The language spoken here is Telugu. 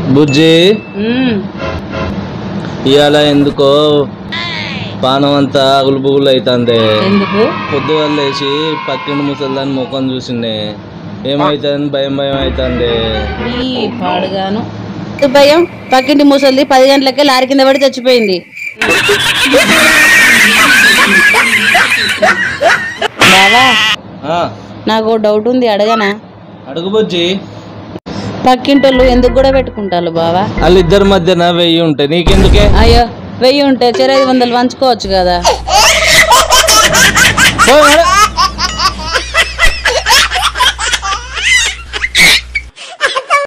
బుజ్జి ఉమ్, ఇవాళ ఎందుకో పానం అంతా అగులు బుగులు అవుతుంది ఎందుకు పొద్దుగల లేచి పక్కింటి ముసలిదాని ముఖం చూసిండే ఏమైతుంది భయం భయం అవుతుంది ఈ పాడుగాను ఎందుకు భయం పక్కింటి ముసలిది పది గంటలకే లారీ కింద పడి చచ్చిపోయింది బావా ఆ, నాకు ఓ డౌట్ ఉంది అడగనా అడుగు బుజ్జి పక్కింటోళ్ళు ఎందుకు కూడా పెట్టుకుంటారు బావా వాళ్ళిద్దరి మధ్యన వెయ్యి ఉంటాయి నీకెందుకే అయ్యో వెయ్యి ఉంటే చెర ఐదు వందలు పంచుకోవచ్చు కదా ఓ, మేడం.